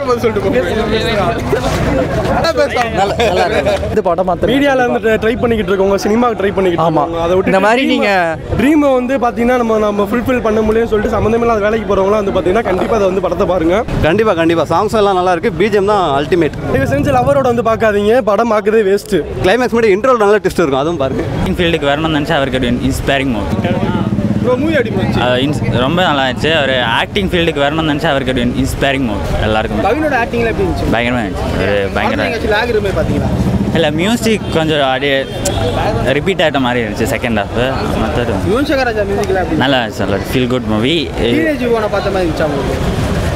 இது படம் மாத்திரம் மீடியால இருந்து ட்ரை பண்ணிக்கிட்டு இருக்கவங்க சினிமாவுக்கு ட்ரை பண்ணிக்கிட்டு ஆமா. இருக்காங்க அதை விட்டு இந்த மாதிரி நீங்க- ட்ரீமை வந்து பாத்தீங்கன்னா நம்ம நம்ம ஃபுல்ஃபில் பண்ண முடியும்னு சொல்லிட்டு சம்மந்தமில்லாத வேலைக்கு போறவங்களாம் வந்து பாத்தீங்கன்னா கண்டிப்பா அதை வந்து படத்தை பாருங்க கண்டிப்பாக கண்டிப்பாக சாங்ஸ் எல்லாம் நல்லா இருக்கு பிஜிஎம் தான் அல்டிமேட் தயவு செஞ்சு லவரோட வந்து பார்க்காதீங்க படம் பார்க்கறதே வேஸ்ட் கிளைமேக்ஸ் மட்டும் இன்ட்ரோல் நல்ல ட்விஸ்ட் இருக்கும் அதுவும் பாருங்க ஃபீல்டுக்கு வரணும்னு நினச்சா அவருக்கு இன்ஸ்பைரிங் மூவி மூவி அடி ரொம்ப நல்லா இருந்துச்சு அவர் ஆக்டிங் ஃபீல்டுக்கு வரணும்னு நினச்சா அவருக்கு இன்ஸ்பைரிங் மூவி எல்லாருக்கும் கவினோட ஆக்டிங்ல எப்படி இருந்துச்சு பயங்கரமாக இருந்துச்சு ஒரு பயங்கர லாக் இருமே பாத்தீங்களா இல்லை மியூசிக் கொஞ்சம் அப்படியே ரிப்பீட் ஆகிட்ட மாதிரி இருந்துச்சு செகண்ட் ஹாஃப் மற்றது யுவன் சங்கர் ராஜா மியூசிக்ல எப்படி நல்லா இருந்துச்சு நல்லா ஃபீல் குட் மூவி டீனேஜ் யுவனை பார்த்த மாதிரி இருந்துச்சா உங்களுக்கு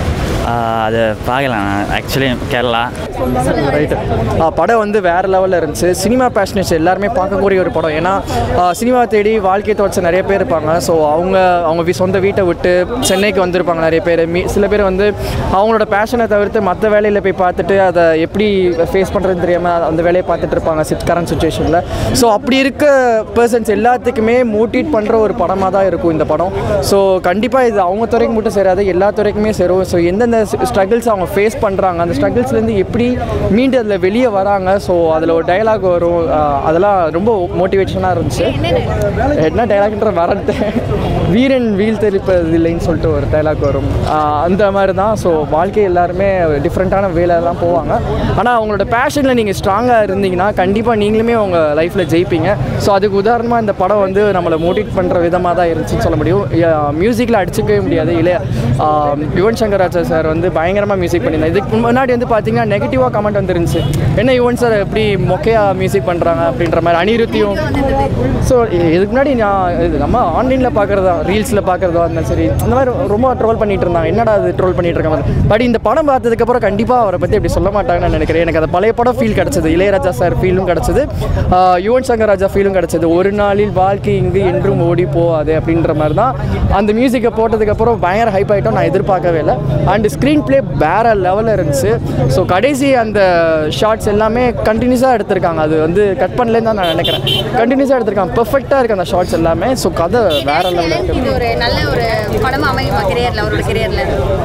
அதை பார்க்கலாம் ஆக்சுவலி கேரளா ரைட்டு படம் வந்து வேறு லெவலில் இருந்துச்சு சினிமா பேஷனேட்ஸ் எல்லாருமே பார்க்கக்கூடிய ஒரு படம் ஏன்னா ஆ, சினிமா தேடி வாழ்க்கையை துவச்ச நிறைய பேர் இருப்பாங்க ஸோ அவங்க அவங்க வீ- சொந்த வீட்டை விட்டு சென்னைக்கு வந்திருப்பாங்க நிறைய பேர் மீ சில பேர் வந்து அவங்களோட பேஷனை தவிர்த்து மற்ற வேலையில் போய் பார்த்துட்டு அதை எப்படி ஃபேஸ் பண்ணுறதுன்னு தெரியாமல் அந்த வேலையை பார்த்துட்டு இருப்பாங்க சிட் கரண்ட் சுச்சுவேஷனில் ஸோ அப்படி இருக்க பர்சன்ஸ் எல்லாத்துக்குமே மோட்டிவேட் பண்ணுற ஒரு படமாக தான் இருக்கும் இந்த படம் ஸோ கண்டிப்பாக இது அவங்க துறைக்கு மட்டும் சேராது எல்லா துறைக்குமே சேரும் ஸோ எந்தெந்த ஸ்ட்ரகிள்ஸ் அவங்க ஃபேஸ் பண்ணுறாங்க அந்த ஸ்ட்ரகிள்ஸ்லேருந்து எப்படி மீண்டு அதில் வெளியே வராங்க ஸோ அதில் ஒரு டயலாக் வரும் ஆஹ் அதெல்லாம் ரொம்ப மோட்டிவேஷனாக இருந்துச்சு என்ன டயலாக்ன்ற வரட்டு வீரன் வீல் தெரிப்பது இல்லைன்னு சொல்லிட்டு ஒரு டயலாக் வரும் ஆஹ் அந்த மாதிரி தான் ஸோ வாழ்க்கை எல்லாருமே டிஃப்ரெண்ட்டான வேலை தான் போவாங்க ஆனால் அவங்களோட பேஷனில் நீங்கள் ஸ்ட்ராங்காக இருந்தீங்கன்னா கண்டிப்பாக நீங்களுமே உங்கள் லைஃப்பில் ஜெயிப்பீங்க ஸோ அதுக்கு உதாரணமாக இந்த படம் வந்து நம்மளை மோட்டிவேட் பண்ணுற விதமாக தான் இருந்துச்சுன்னு சொல்ல முடியும் மியூசிக்கில் அடிச்சுக்கவே முடியாது இல்லையா ஆஹ் யுவன் சங்கர் ராஜா சார் வந்து பயங்கரமாக மியூசிக் பண்ணியிருந்தார் இதுக்கு முன்னாடி வந்து பார்த்தீங்கன்னா நெகட்டிவாக கமெண்ட் வந்துருந்துச்சு என்ன யுவன் சார் எப்படி மொக்கையாக மியூசிக் பண்ணுறாங்க அப்படின்ற மாதிரி அனிருத்தியும் ஸோ இதுக்கு முன்னாடி நான் இது நம்ம ஆன்லைனில் பார்க்குறதா ரீல்ஸில் பார்க்குறதா இருந்தாலும் சரி அந்த மாதிரி ரொம்ப ட்ரோல் பண்ணிட்டு இருந்தாங்க என்னடா அது ட்ரோல் பண்ணிட்டு இருக்காங்க பட் இந்த படம் பார்த்ததுக்கப்புறம் கண்டிப்பாக அவரை பற்றி அப்படி சொல்ல மாட்டாங்கன்னு நான் நினைக்கிறேன் எனக்கு அந்த பழைய படம் ஃபீல் கிடச்சது இளையராஜா சார் ஃபீலும் கிடச்சது யுவன் சங்கர் ராஜா ஃபீலும் கிடச்சது ஒரு நாளில் வாழ்க்கை இங்கு என்றும் ஓடி போகாது அப்படின்ற மாதிரி தான் அந்த மியூசிக்கை போட்டதுக்கப்புறம் பயங்கர ஹைப் ஆகிட்டோம் நான் எதிர்பார்க்கவே இல்லை அண்ட் ஸ்க்ரீன் ப்ளே வேற லெவலில் இருந்துச்சு ஸோ கடைசி அந்த ஷார்ட்ஸ் எல்லாமே கண்டினியூஸாக எடுத்திருக்காங்க அது வந்து கட் பண்ணலேன்னு தான் நான் நினைக்கிறேன் கண்டினியூஸாக எடுத்திருக்காங்க பெர்ஃபெக்டாக இருக்குது அந்த ஷார்ட்ஸ் எல்லாமே ஸோ கதை வேற லெவலில் இருக்குது இது ஒரு நல்ல ஒரு படமா அமையுமா கெரியர்ல அவரோட கெரியர்ல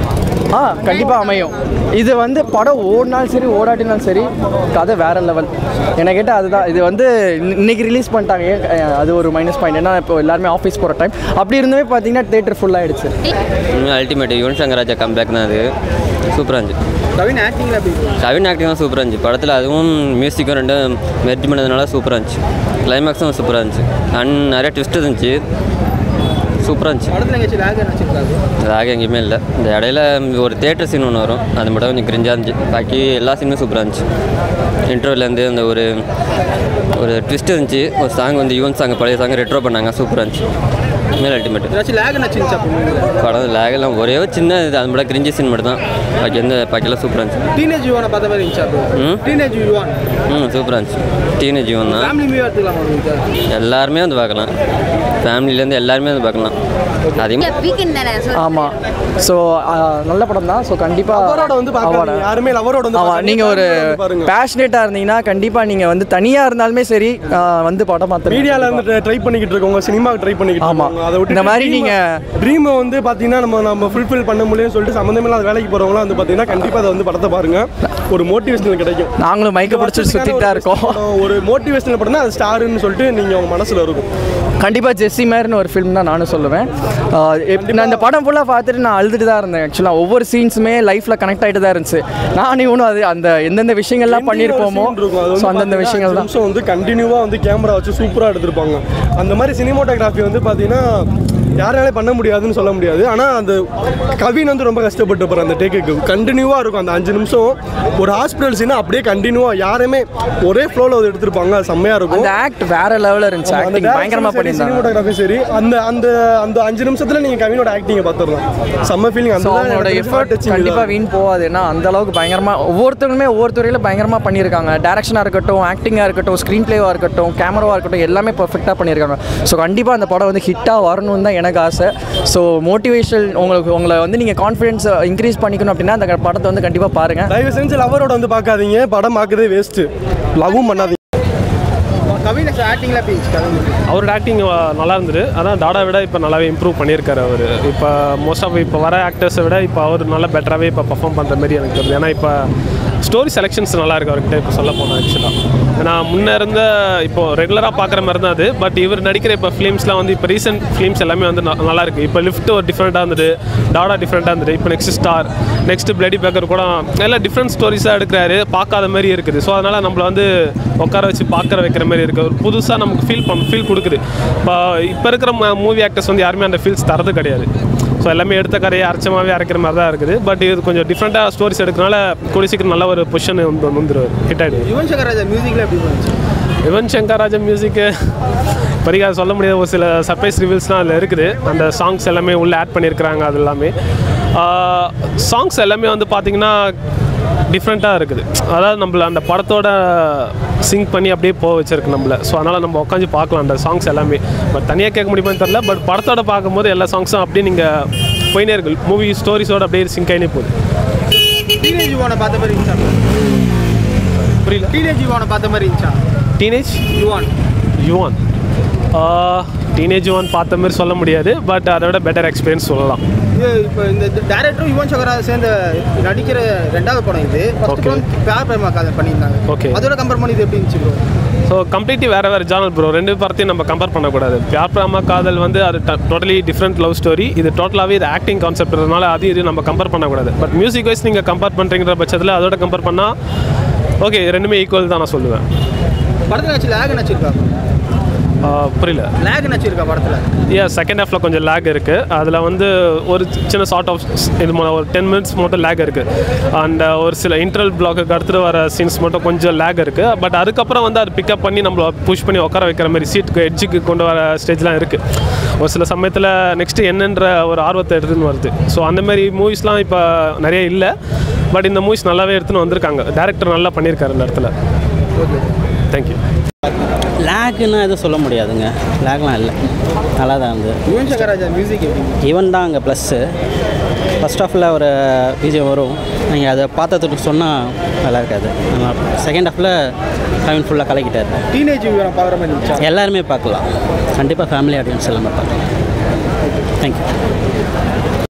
ஆ கண்டிப்பாக அமையும் இது வந்து படம் ஓடினாலும் சரி ஓடாட்டினாலும் சரி கதை வேற லெவல் என்ன கேட்டால் அதுதான் இது வந்து இன்ன- இன்னைக்கு ரிலீஸ் பண்ணிட்டாங்க ஏன், அஹ், அது ஒரு மைனஸ் பாயிண்ட் ஏன்னா இப்போ எல்லாருமே ஆஃபீஸ் போகிற டைம் அப்படி இருந்துமே பார்த்தீங்கன்னா தேட்டர் ஃபுல் ஆயிடுச்சு அல்டிமேட் யுவன் சங்கர் ராஜா கம்பேக் தான் அது சூப்பராக இருந்துச்சு கவின் ஆக்டிங்ல எப்படி இருந்துச்சு கவின் ஆக்டிங் தான் சூப்பராக இருந்துச்சு படத்தில் அதுவும் மியூசிக்கும் ரெண்டும் மெர்ஜ் பண்ணதுனால சூப்பராக இருந்துச்சு கிளைமேக்ஸும் சூப்பராக இருந்துச்சு அண்ட் நிறைய ட்விஸ்ட் இருந்துச்சு சூப்பராக இருந்துச்சு படத்துல எங்கேயாச்சும் லாக் நினச்சிருக்காது அதாக எங்கேயுமே இல்லை இந்த இடையில ஒரு தேட்டர் சீன் ஒன்று வரும் அது மட்டும் கொஞ்சம் கிரிஞ்சாக இருந்துச்சு பாக்கி எல்லா சீனுமே சூப்பராக இருந்துச்சு இன்டர்வியூலேருந்து அந்த ஒரு ஒரு ட்விஸ்ட் இருந்துச்சு ஒரு சாங் வந்து யுவன் சாங் பழைய சாங் ரெட்ரோ பண்ணாங்க சூப்பராக இருந்துச்சு மேலே அல்டிமேட் ஏதாச்சும் லாக் நினச்சிருந்துச்சா அப்போ மூவியில் படம் lag எல்லாம் ஒரே ஒரு சின்ன இது அது மட்டும் கிரிஞ்சி சீன் மட்டும் தான் பாக்கி எந்த பாக்கியெல்லாம் சூப்பராக இருந்துச்சு டீனேஜ் யுவனை பார்த்த மாதிரி இருந்துச்சா அப்போ ம்? டீனேஜ் யுவான் ம் சூப்பராக இருந்துச்சு டீனேஜ் ஜீவன் தான் ஃபேமிலி மூவியாக எடுத்துக்கலாமா உங்களுக்கு எல்லாருமே வந்து பார்க்கலாம் ஃபேமிலிலேருந்து எல்லாருமே வந்து பார்க்கலாம் அதிகமாக வீக்கெண்ட் தானே so ஆமாம் ஸோ நல்ல படம் தான் ஸோ கண்டிப்பாக அவரோட வந்து பார்க்காதீங்க யாருமே லவரோட வந்து ஆமாம் பார்க்காதீங்க. நீங்கள் ஒரு வந்து பாருங்க பேஷனேட்டாக இருந்தீங்கன்னா கண்டிப்பாக நீங்கள் வந்து தனியாக இருந்தாலுமே சரி ஆஹ் வந்து படம் பார்த்து மீடியால இருந்து ட்ரை பண்ணிக்கிட்டு இருக்கவங்க சினிமாவுக்கு ட்ரை பண்ணிக்கிட்டு ஆமா. இருக்காங்க அதை விட்டு இந்த மாதிரி நீங்க- ட்ரீமை வந்து பாத்தீங்கன்னா நம்ம நம்ம ஃபுல்ஃபில் பண்ண முடியும்னு சொல்லிட்டு சம்மந்தமில்லாத வேலைக்கு போறவங்களாம் வந்து பாத்தீங்கன்னா கண்டிப்பா அதை வந்து படத்தை பாருங்க ஒரு மோட்டிவேஷனல் கிடைக்கும் நாங்களும் மைக்கை பிடிச்சிட்டு சுற்றிட்டு தான் இருக்கோம் ஒரு மோட்டிவேஷனல் படம் தான் அது ஸ்டாருன்னு சொல்லிட்டு நீங்க உங்க மனசுல இருக்கும் கண்டிப்பாக ஜெஸ்ஸி மேர்னு ஒரு ஃபிலிம் தான் நானும் சொல்லுவேன் ஆஹ் எப்- நான் இந்த படம் ஃபுல்லாக பார்த்துட்டு நான் அழுதுட்டு தான் இருந்தேன் ஆக்சுவலாக ஒவ்வொரு சீன்ஸுமே லைஃப்பில் கனெக்ட் ஆகிட்டு தான் இருந்துச்சு நானும் இவனும் அது அந்த எந்தெந்த விஷயங்கள்லாம் பண்ணியிருப்போமோ scene இருக்கும். அது ஸோ வந்து அந்தந்த பாத்தீங்கன்னா விஷயங்கள் அஞ்சு தான் நிமிஷம் வந்து கண்டினியூவாக வந்து கேமரா வச்சு சூப்பராக எடுத்திருப்பாங்க அந்த மாதிரி சினிமோட்டோகிராஃபி வந்து பார்த்தீங்கன்னா யாராலே பண்ண முடியாதுன்னு சொல்ல முடியாது ஆனால் அந்த கவின் வந்து ரொம்ப கஷ்டப்பட்டு போகிற அந்த டேக்குக்கு கண்டினியூவாக இருக்கும் அந்த அஞ்சு நிமிஷம் ஒரு ஹாஸ்பிட்டல் சீனா அப்படியே கண்டினியூவாக யாருமே ஒரே ஃப்ளோவில் வந்து எடுத்திருப்பாங்க அது செம்மையாக இருக்கும் அந்த ஆக்ட் வேற லெவலில் இருந்துச்சு ஆமா, அந்த ஆக்டிங் பயங்கரமாக பண்ணியிருந்தாங்க சினிமோட்டோகிராஃபி சரி அந்த அந்த அந்த அஞ்சு நிமிஷத்துல நீங்க கவினோட ஆக்டிங்கை பார்த்துடலாம் செம்ம ஃபீலிங் ஸோ அந்த அவங்களோட எஃபர்ட் கண்டிப்பாக வீண் போகாது ஏன்னா அந்த அளவுக்கு பயங்கரமாக ஒவ்வொருத்தருமே ஒவ்வொரு துறையில் பயங்கரமாக பண்ணியிருக்காங்க டேரக்ஷனாக இருக்கட்டும் ஆக்டிங்காக இருக்கட்டும் ஸ்க்ரீன் பிளேவாக இருக்கட்டும் கேமராவாக இருக்கட்டும் எல்லாமே பர்ஃபெக்டாக பண்ணியிருக்காங்க ஸோ கண்டிப்பாக அந்த படம் வந்து ஹிட்டாக வரணும்னு தான் எனக்கு ஆசை ஸோ மோட்டிவேஷன் உங்களுக்கு உங்களை வந்து நீங்கள் கான்ஃபிடன்ஸ் இன்க்ரீஸ் பண்ணிக்கணும் அப்படின்னா அந்த படத்தை வந்து கண்டிப்பாக பாருங்கள் தயவு செஞ்சு லவரோட வந்து பார்க்காதீங்க படம் பார்க்கறதே வேஸ்ட்டு லவ்வும் பண்ணாதீங்க கவின் ஆக்டிங்ல எப்படி இருந்துச்சு கவின் அவரோட ஆக்டிங் நல்லா இருந்தது அதான் டாடா விட இப்போ நல்லாவே இம்ப்ரூவ் பண்ணியிருக்காரு அவர் இப்போ மோஸ்ட் ஆஃப் இப்போ வர ஆக்டர்ஸை விட இப்போ அவர் நல்லா பெட்டராகவே இப்போ பர்ஃபார்ம் பண்ணுற மாதிரி எனக்கு தோணுது ஏன்னா இப்போ ஸ்டோரி செலெக்ஷன்ஸ் நல்லா இருக்கு அவர்கிட்ட இப்போ சொல்ல போனால் ஆக்சுவலாக ஏன்னா முன்ன இருந்த இப்போ ரெகுலராக பார்க்குற மாதிரி தான் அது பட் இவர் நடிக்கிற இப்போ ஃபிலிம்ஸ்லாம் வந்து இப்போ ரீசெண்ட் ஃபிலிம்ஸ் எல்லாமே வந்து ந- நல்லா இருக்கு இப்போ லிஃப்ட் ஒரு டிஃப்ரெண்ட்டாக இருந்தது டாடா டிஃப்ரெண்ட்டாக இருந்தது இப்போ next star next bloody beggar கூட எல்லாம் டிஃப்ரெண்ட் ஸ்டோரிஸாக எடுக்கிறாரு பார்க்காத மாதிரி இருக்குது ஸோ அதனால் நம்மள வந்து உட்கார வச்சு பார்க்குற வைக்கிற மாதிரி இருக்குது ஒரு புதுசாக நமக்கு ஃபீல் பண்ண ஃபீல் கொடுக்குது இப்போ இப்போ இருக்கிற மூவி ஆக்டர்ஸ் வந்து யாருமே அந்த ஃபீல்ஸ் தரது கிடையாது ஸோ எல்லாமே எடுத்த கதையை அரைச்சமாகவே அரைக்கிற மாதிரி தான் இருக்குது பட் இது கொஞ்சம் டிஃப்ரெண்ட்டாக ஸ்டோரிஸ் எடுக்கிறனால கூடிய சீக்கிரம் நல்ல ஒரு பொசிஷன் வந்து வந்துருவார் ஹிட் ஆகிடுது யுவன் சங்கர் ராஜா மியூசிக்ல எப்படி இருந்துச்சு யுவன் சங்கர் ராஜா மியூசிக்கு இப்போதைக்கு அது சொல்ல முடியாத ஒரு சில சர்ப்ரைஸ் ரிவீல்ஸ்லாம் அதில் இருக்குது அந்த சாங்ஸ் எல்லாமே உள்ளே ஆட் பண்ணியிருக்கிறாங்க அது எல்லாமே சாங்ஸ் எல்லாமே வந்து பார்த்திங்கன்னா டிஃப்ரெண்ட்டாக இருக்குது அதாவது நம்மள அந்த படத்தோட சிங்க் பண்ணி அப்படியே போக வச்சிருக்கு நம்மள ஸோ அதனால் நம்ம உட்காந்து பார்க்கலாம் அந்த சாங்ஸ் எல்லாமே பட் தனியாக கேட்க முடியுமான்னு தெரில பட் படத்தோட பார்க்கும்போது எல்லா சாங்ஸும் அப்படியே நீங்கள் போயினே இருக்கு மூவி ஸ்டோரிஸோட அப்படியே சிங்க் ஆகினே போகுது டீனேஜ் யுவானை பார்த்த மாதிரி இருந்துச்சா புரியல டீனேஜ் யுவானை பார்த்த மாதிரி இருந்துச்சா டீனேஜ் யுவான் யுவான் டீனேஜ் யுவான் பார்த்த மாதிரி சொல்ல முடியாது பட் அதை விட பெட்டர் எக்ஸ்பீரியன்ஸ் சொல்லலாம் இது இப்போ இந்த டேரக்டரும் யுவன் சங்கர் ராஜா சேர்ந்து நடிக்கிற ரெண்டாவது படம் இது ஃபர்ஸ்ட் Okay. படம் பேர் பிரேமா காதல் பண்ணியிருந்தாங்க Okay. அதோட கம்பேர் பண்ணி இது எப்படி இருந்துச்சு ப்ரோ ஸோ கம்ப்ளீட்லி வேறு வேறு ஜானல் ப்ரோ ரெண்டு படத்தையும் நம்ம கம்பேர் பண்ணக்கூடாது பியார் பிராமா காதல் வந்து அது டோட்டலி டிஃப்ரெண்ட் லவ் ஸ்டோரி இது டோட்டலாகவே இது ஆக்டிங் கான்செப்ட் இருந்தனால அது இது நம்ம கம்பேர் பண்ணக்கூடாது பட் மியூசிக் வைஸ் நீங்கள் கம்பேர் பண்ணுறீங்கிற பட்சத்தில் அதோட கம்பேர் பண்ணால் ஓகே ரெண்டுமே ஈக்குவல் தான் நான் சொல்லுவேன் படத்தில் நச்சு லேக் நச்சிருக்கா ஆஹ் புரியல லேக் நச்சிருக்கா படத்தில் ஏ செகண்ட் ஹாஃபில் கொஞ்சம் லேக் இருக்குது அதில் வந்து ஒரு சின்ன ஷார்ட் ஆஃப் இது மூலம் ஒரு டென் மினிட்ஸ் மட்டும் லேக் இருக்குது அண்ட் ஒரு சில இன்டர்வல் பிளாக்கு அடுத்து வர சீன்ஸ் மட்டும் கொஞ்சம் லேக் இருக்குது பட் அதுக்கப்புறம் வந்து அது பிக்கப் பண்ணி நம்மள புஷ் பண்ணி உட்கார வைக்கிற மாதிரி சீட்டுக்கு எட்ஜுக்கு கொண்டு வர ஸ்டேஜ்லாம் இருக்குது ஒரு சில சமயத்தில் நெக்ஸ்ட்டு என்னன்ற ஒரு ஆர்வத்தை எடுத்துன்னு வருது ஸோ அந்த மாதிரி மூவிஸ்லாம் இப்போ நிறைய இல்லை பட் இந்த மூவிஸ் நல்லாவே எடுத்துன்னு வந்திருக்காங்க டேரக்டர் நல்லா பண்ணியிருக்காரு இந்த இடத்துல தேங்க்யூ லேக்குன்னு எதுவும் சொல்ல முடியாதுங்க லேக்லாம் இல்லை நல்லா தான் இருந்தது யுவன் சங்கர் ராஜா மியூசிக் எப்படி இருந்துச்சு? ஈவன் தான் அங்கே ப்ளஸ்ஸு ஃபஸ்ட் ஹாஃபில் ஒரு பிஜிஎம் வரும் நீங்கள் அதை பார்த்ததுக்கு சொன்னால் நல்லா இருக்காது செகண்ட் ஹாஃபில் கவின் ஃபுல்லாக கலக்கிட்டார் டீனேஜ் யுவனை பார்க்குற மாதிரி இருந்துச்சா எல்லாருமே பார்க்கலாம் கண்டிப்பாக ஃபேமிலி ஆடியன்ஸ் எல்லாமே பார்க்கலாம் தேங்க்யூ